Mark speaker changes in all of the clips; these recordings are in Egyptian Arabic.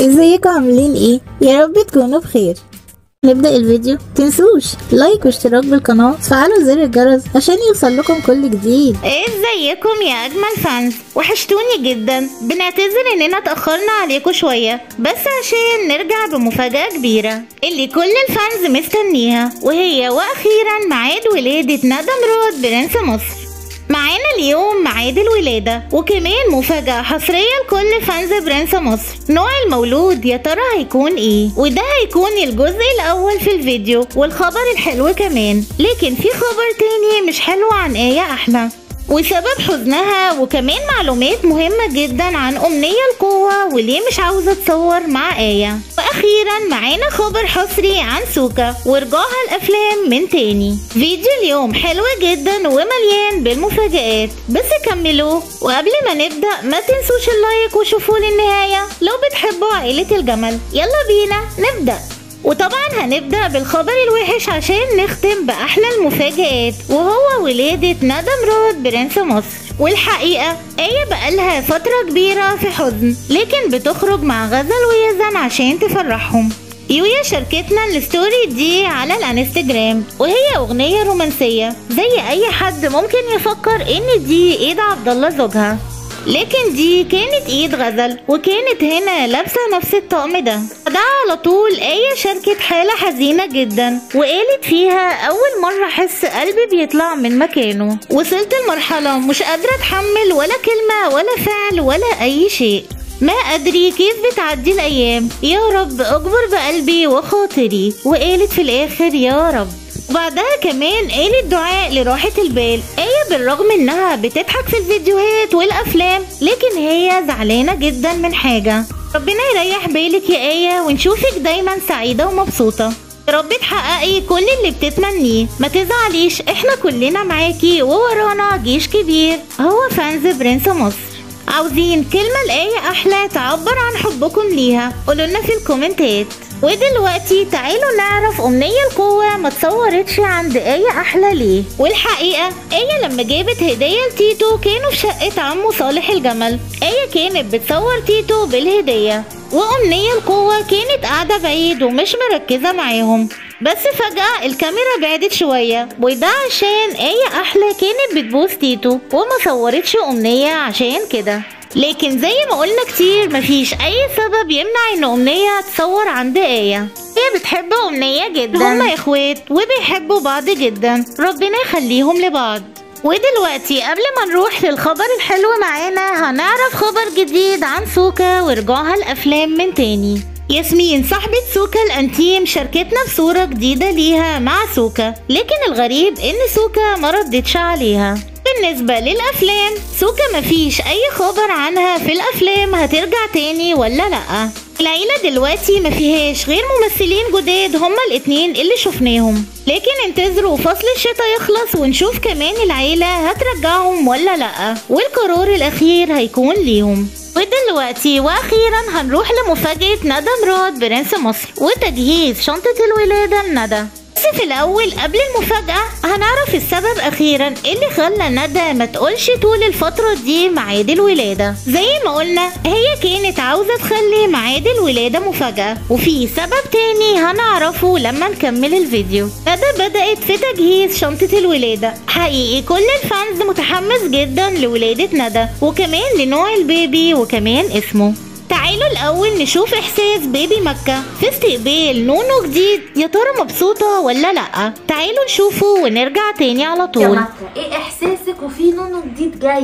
Speaker 1: ازيكم عاملين ايه يا رب تكونوا بخير نبدأ الفيديو تنسوش لايك واشتراك بالقناة وتفعلوا زر الجرس عشان يوصل لكم كل جديد
Speaker 2: ازيكم يا اجمل فانز وحشتوني جدا بنعتذر اننا اتاخرنا عليكم شويه بس عشان نرجع بمفاجاه كبيره اللي كل الفانز مستنيها وهي واخيرا ميعاد ولاده ندى مراد برنس مصر معانا اليوم ميعاد الولادة وكمان مفاجأة حصرية لكل فانز برنس مصر نوع المولود يا ترى هيكون ايه وده هيكون الجزء الاول في الفيديو والخبر الحلو كمان لكن في خبر تاني مش حلو عن ايه احلى وسبب حزنها وكمان معلومات مهمة جدا عن أمنية القوة وليه مش عاوزة تصور مع آية وأخيرا معانا خبر حصري عن سوكا ورجوعها الأفلام من تاني فيديو اليوم حلو جدا ومليان بالمفاجآت بس كملوه وقبل ما نبدأ ما تنسوش اللايك وشوفوا للنهاية لو بتحبوا عائلة الجمل يلا بينا نبدأ وطبعا هنبدأ بالخبر الوحش عشان نختم بأحلى المفاجآت وهو ولادة ندى مراد برنس مصر والحقيقة آية بقالها فترة كبيرة في حزن لكن بتخرج مع غزل ويزن عشان تفرحهم يويا شاركتنا الستوري دي على الانستجرام وهي اغنية رومانسية زي اي حد ممكن يفكر ان دي ايد عبد الله زوجها لكن دي كانت ايد غزل وكانت هنا لابسه نفس الطقم ده ده على طول آية شاركت حالة حزينة جدا وقالت فيها أول مرة أحس قلبي بيطلع من مكانه وصلت لمرحلة مش قادرة أتحمل ولا كلمة ولا فعل ولا أي شيء ما أدري كيف بتعدي الأيام يا رب أجبر بقلبي وخاطري وقالت في الآخر يا رب وبعدها كمان قالت دعاء لراحة البال آية بالرغم إنها بتضحك في الفيديوهات والأفلام لكن هي زعلانة جدا من حاجة ربنا يريح بالك يا آية ونشوفك دايما سعيدة ومبسوطة يا رب تحققي كل اللي بتتمنيه ما تزعليش احنا كلنا معاكي وورانا جيش كبير هو فانز برنس مصر عاوزين كلمة لآية أحلى تعبر عن حبكم ليها قولولنا في الكومنتات ودلوقتي تعالوا نعرف أمنية القوة ما تصورتش عند آية أحلى ليه والحقيقة آية لما جابت هدية لتيتو كانوا في شقة عمه صالح الجمل آية كانت بتصور تيتو بالهدية وأمنية القوة كانت قاعدة بعيد ومش مركزة معاهم بس فجأة الكاميرا بعدت شوية وده عشان آية أحلى كانت بتبوس تيتو وما صورتش أمنية عشان كده لكن زي ما قلنا كتير مفيش أي سبب يمنع إن أمنية تصور عند آية هي بتحب أمنية جدا هما إخوات وبيحبوا بعض جدا ربنا يخليهم لبعض ودلوقتي قبل ما نروح للخبر الحلو معانا هنعرف خبر جديد عن سوكا ورجوعها الأفلام من تاني ياسمين صاحبة سوكا الانتيم شاركتنا بصورة جديدة ليها مع سوكا لكن الغريب ان سوكا ما ردتش عليها بالنسبة للأفلام سوكا مفيش أي خبر عنها في الأفلام هترجع تاني ولا لأ العيلة دلوقتي ما فيهاش غير ممثلين جداد هما الاتنين اللي شفناهم لكن انتظروا فصل الشتاء يخلص ونشوف كمان العيلة هترجعهم ولا لأ والقرار الأخير هيكون ليهم ودلوقتي واخيرا هنروح لمفاجأة ندى مراد برنس مصر وتجهيز شنطة الولادة لندى بس في الاول قبل المفاجأة هنعرف السبب اخيرا اللي خلى ندى ما تقولش طول الفترة دي ميعاد الولادة زي ما قلنا هي كانت عاوزة تخلي ميعاد الولادة مفاجأة وفي سبب تاني هنعرفه لما نكمل الفيديو ندى بدأت في تجهيز شنطة الولادة حقيقي كل الفانز متحمس جدا لولادة ندى وكمان لنوع البيبي وكمان اسمه تعالوا الأول نشوف إحساس بيبي مكة في استقبال نونو جديد يا ترى مبسوطة ولا لأ تعالوا نشوفه ونرجع تاني على
Speaker 3: يا
Speaker 2: طول
Speaker 3: مكة ايه احساسك وفي نونو جديد جاي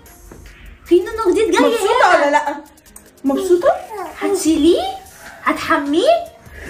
Speaker 3: في نونو جديد جاي
Speaker 4: مبسوطة ولا لأ؟ مبسوطة؟
Speaker 3: هتشيليه هتحميه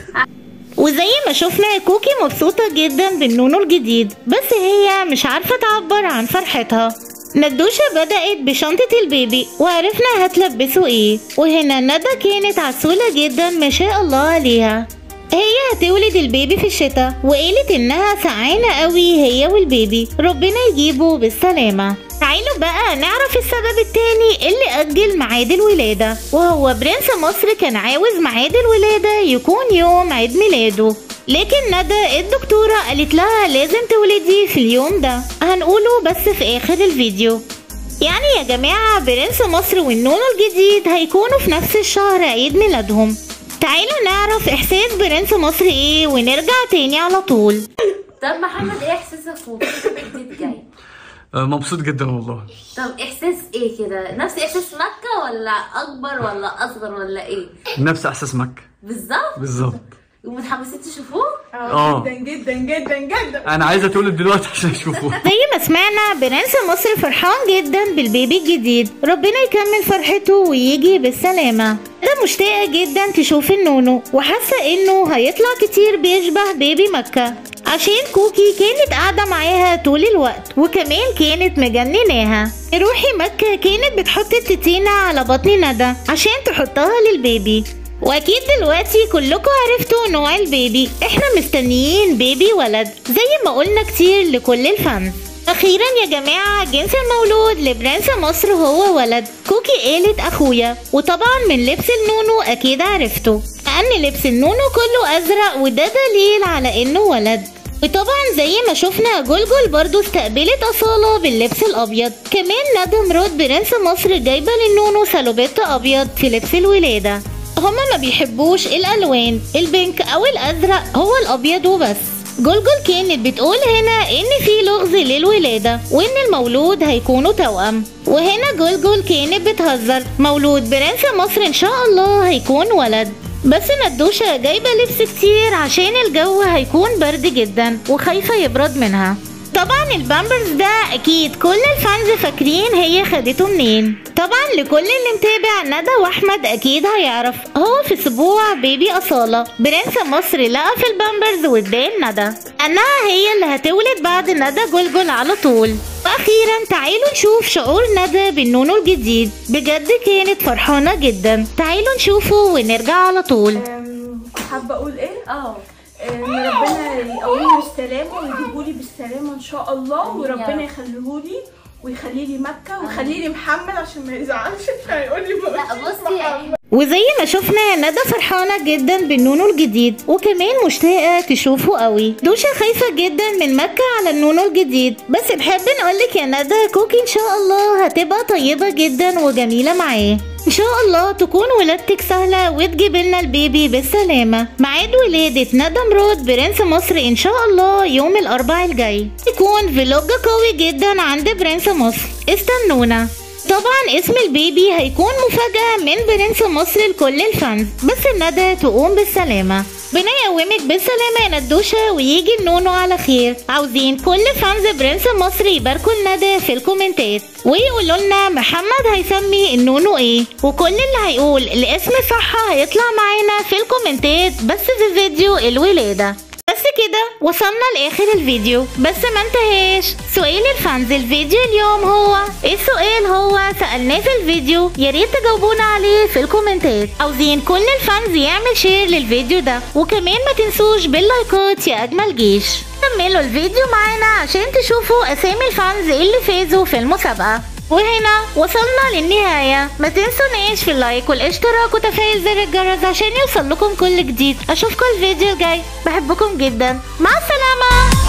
Speaker 2: وزي ما شفنا كوكي مبسوطة جدا بالنونو الجديد بس هي مش عارفة تعبر عن فرحتها ندوشة بدأت بشنطة البيبي وعرفنا هتلبسه ايه وهنا ندى كانت عسولة جدا ما شاء الله عليها هي هتولد البيبي في الشتاء وقالت انها سعانة قوي هي والبيبي ربنا يجيبه بالسلامة تعالوا بقى نعرف السبب التاني اللي أجل ميعاد الولادة وهو برنس مصر كان عاوز ميعاد الولادة يكون يوم عيد ميلاده لكن ندى الدكتورة قالت لها لازم تولدي في اليوم ده هنقوله بس في آخر الفيديو يعني يا جماعة برنس مصر والنونو الجديد هيكونوا في نفس الشهر عيد ميلادهم تعالوا نعرف احساس برنس مصر ايه ونرجع تاني على طول
Speaker 3: طب محمد ايه احساسك وفي جديد جاي
Speaker 5: آه، مبسوط جدا والله
Speaker 3: طب احساس ايه كده نفس احساس مكة ولا اكبر ولا اصغر ولا ايه
Speaker 5: نفس احساس مكة
Speaker 3: بالظبط
Speaker 5: بالظبط
Speaker 3: ومتحمسين تشوفوه
Speaker 5: اه
Speaker 4: جدا جدا جدا
Speaker 5: انا عايز اتولد دلوقتي عشان اشوفه
Speaker 2: زي ما سمعنا برنس مصر فرحان جدا بالبيبي الجديد ربنا يكمل فرحته ويجي بالسلامة أنا مشتاقة جدا تشوف النونو وحاسة إنه هيطلع كتير بيشبه بيبي مكة عشان كوكي كانت قاعدة معاها طول الوقت وكمان كانت مجنناها روحي مكة كانت بتحط التتينة على بطن ندى عشان تحطها للبيبي واكيد دلوقتي كلكم عرفتوا نوع البيبي احنا مستنيين بيبي ولد زي ما قلنا كتير لكل الفانز اخيرا يا جماعه جنس المولود لبرنس مصر هو ولد كوكي قالت اخويا وطبعا من لبس النونو اكيد عرفته لان لبس النونو كله ازرق وده دليل على انه ولد وطبعا زي ما شفنا جلجل برضو استقبلت أصالة باللبس الأبيض كمان ندى مراد برنس مصر جايبة للنونو سالوبيت أبيض في لبس الولادة هما ما بيحبوش الألوان البينك أو الأزرق هو الأبيض وبس جلجل كانت بتقول هنا إن في لغز للولادة وإن المولود هيكونوا توأم وهنا جلجل كانت بتهزر مولود برنس مصر إن شاء الله هيكون ولد بس ندوشة جايبة لبس كتير عشان الجو هيكون برد جدا وخايفة يبرد منها طبعا البامبرز ده اكيد كل الفانز فاكرين هي خدته منين طبعا لكل اللي متابع ندى واحمد اكيد هيعرف هو في اسبوع بيبي اصاله برنس مصر لقى في البامبرز واداه ندى انها هي اللي هتولد بعد ندى جلجل على طول واخيرا تعالوا نشوف شعور ندى بالنونو الجديد بجد كانت فرحانه جدا تعالوا نشوفه ونرجع على طول
Speaker 4: أم، حابه اقول ايه
Speaker 3: اه
Speaker 4: ان ربنا يقويني بالسلامه ويجيبولي بالسلامه ان شاء الله
Speaker 3: آمين يا
Speaker 4: وربنا
Speaker 3: رب.
Speaker 4: يخليهولي ويخلي لي مكه ويخلي لي محمد عشان ما يزعلش هيقول لي بقى
Speaker 3: لا بصي يعني
Speaker 2: وزي ما شفنا ندى فرحانة جدا بالنونو الجديد وكمان مشتاقة تشوفه قوي دوشة خايفة جدا من مكة على النونو الجديد بس نحب نقولك يا ندى كوكي ان شاء الله هتبقى طيبة جدا وجميلة معاه ان شاء الله تكون ولادتك سهلة وتجيب لنا البيبي بالسلامة ميعاد ولادة ندى مراد برنس مصر ان شاء الله يوم الاربعاء الجاي يكون فلوج قوي جدا عند برنس مصر استنونا طبعا اسم البيبي هيكون مفاجأة من برنس مصر لكل الفانز بس الندى تقوم بالسلامة ربنا يقومك بالسلامة يا ندوشة ويجي النونو على خير عاوزين كل فانز برنس مصر يباركوا الندى في الكومنتات ويقولوا لنا محمد هيسمي النونو ايه وكل اللي هيقول الاسم صح هيطلع معانا في الكومنتات بس في فيديو الولادة بس كده وصلنا لاخر الفيديو بس ما انتهاش سؤال الفانز الفيديو اليوم هو ايه السؤال هو سألناه في الفيديو يا ريت تجاوبونا عليه في الكومنتات عاوزين كل الفانز يعمل شير للفيديو ده وكمان ما تنسوش باللايكات يا اجمل جيش كملوا الفيديو معانا عشان تشوفوا اسامي الفانز اللي فازوا في المسابقة وهنا وصلنا للنهاية ما تنسوناش في اللايك والاشتراك وتفعيل زر الجرس عشان يوصل لكم كل جديد اشوفكم الفيديو الجاي بحبكم جدا مع السلامة